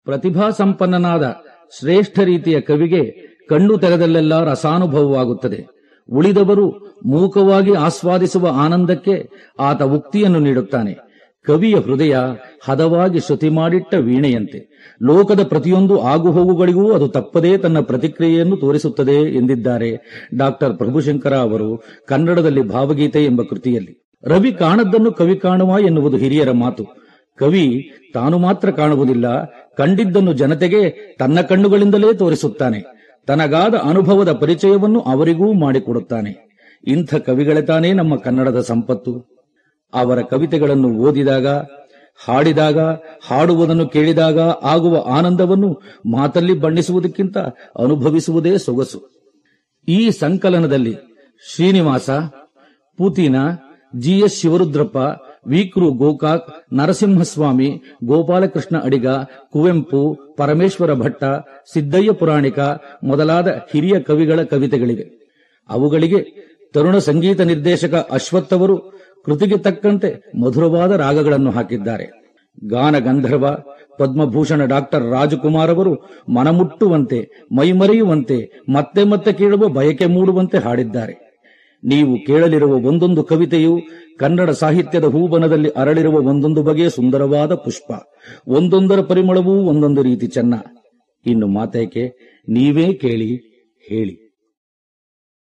ಪ್ರತಿಭಾ ಸಂಪನ್ನನಾದ ಶ್ರೇಷ್ಠ ರೀತಿಯ ಕವಿಗೆ ಕಣ್ಣು ತೆರೆದಲ್ಲೆಲ್ಲ ರಸಾನುಭವವಾಗುತ್ತದೆ ಉಳಿದವರು ಮೂಕವಾಗಿ ಆಸ್ವಾದಿಸುವ ಆನಂದಕ್ಕೆ ಆತ ಉಕ್ತಿಯನ್ನು ನೀಡುತ್ತಾನೆ ಕವಿಯ ಹೃದಯ ಹದವಾಗಿ ಶ್ರುತಿ ಮಾಡಿಟ್ಟ ವೀಣೆಯಂತೆ ಲೋಕದ ಪ್ರತಿಯೊಂದು ಆಗುಹೋಗುಗಳಿಗೂ ಅದು ತಪ್ಪದೇ ತನ್ನ ಪ್ರತಿಕ್ರಿಯೆಯನ್ನು ತೋರಿಸುತ್ತದೆ ಎಂದಿದ್ದಾರೆ ಡಾಕ್ಟರ್ ಪ್ರಭುಶಂಕರ ಅವರು ಕನ್ನಡದಲ್ಲಿ ಭಾವಗೀತೆ ಎಂಬ ಕೃತಿಯಲ್ಲಿ ರವಿ ಕಾಣದ್ದನ್ನು ಕವಿ ಕಾಣುವ ಎನ್ನುವುದು ಹಿರಿಯರ ಮಾತು ಕವಿ ತಾನು ಮಾತ್ರ ಕಾಣುವುದಿಲ್ಲ ಕಂಡಿದ್ದನ್ನು ಜನತೆಗೆ ತನ್ನ ಕಣ್ಣುಗಳಿಂದಲೇ ತೋರಿಸುತ್ತಾನೆ ತನಗಾದ ಅನುಭವದ ಪರಿಚಯವನ್ನು ಅವರಿಗೂ ಮಾಡಿಕೊಡುತ್ತಾನೆ ಇಂಥ ಕವಿಗಳೇ ತಾನೇ ನಮ್ಮ ಕನ್ನಡದ ಸಂಪತ್ತು ಅವರ ಕವಿತೆಗಳನ್ನು ಓದಿದಾಗ ಹಾಡಿದಾಗ ಹಾಡುವುದನ್ನು ಕೇಳಿದಾಗ ಆಗುವ ಆನಂದವನ್ನು ಮಾತಲ್ಲಿ ಬಣ್ಣಿಸುವುದಕ್ಕಿಂತ ಅನುಭವಿಸುವುದೇ ಸೊಗಸು ಈ ಸಂಕಲನದಲ್ಲಿ ಶ್ರೀನಿವಾಸ ಪೂತಿನ ಜಿಎಸ್ ಶಿವರುದ್ರಪ್ಪ ವಿಕ್ರು ಗೋಕಾಕ್ ನರಸಿಂಹಸ್ವಾಮಿ ಗೋಪಾಲಕೃಷ್ಣ ಅಡಿಗ ಕುವೆಂಪು ಪರಮೇಶ್ವರ ಭಟ್ಟ ಸಿದ್ದಯ್ಯ ಪುರಾಣಿಕ ಮೊದಲಾದ ಹಿರಿಯ ಕವಿಗಳ ಕವಿತೆಗಳಿವೆ ಅವುಗಳಿಗೆ ತರುಣ ಸಂಗೀತ ನಿರ್ದೇಶಕ ಅಶ್ವಥ್ ಅವರು ಕೃತಿಗೆ ತಕ್ಕಂತೆ ಮಧುರವಾದ ರಾಗಗಳನ್ನು ಹಾಕಿದ್ದಾರೆ ಗಾನ ಗಂಧರ್ವ ಪದ್ಮಭೂಷಣ ಡಾಕ್ಟರ್ ರಾಜಕುಮಾರ್ ಅವರು ಮನಮುಟ್ಟುವಂತೆ ಮೈಮರೆಯುವಂತೆ ಮತ್ತೆ ಮತ್ತೆ ಕೇಳುವ ಬಯಕೆ ಮೂಡುವಂತೆ ಹಾಡಿದ್ದಾರೆ ನೀವು ಕೇಳಲಿರುವ ಒಂದೊಂದು ಕವಿತೆಯು ಕನ್ನಡ ಸಾಹಿತ್ಯದ ಹೂಬನದಲ್ಲಿ ಅರಳಿರುವ ಒಂದೊಂದು ಬಗೆಯ ಸುಂದರವಾದ ಪುಷ್ಪ ಒಂದೊಂದರ ಪರಿಮಳವೂ ಒಂದೊಂದು ರೀತಿ ಚೆನ್ನ ಇನ್ನು ಮಾತೇಕೆ ನೀವೇ ಕೇಳಿ ಹೇಳಿ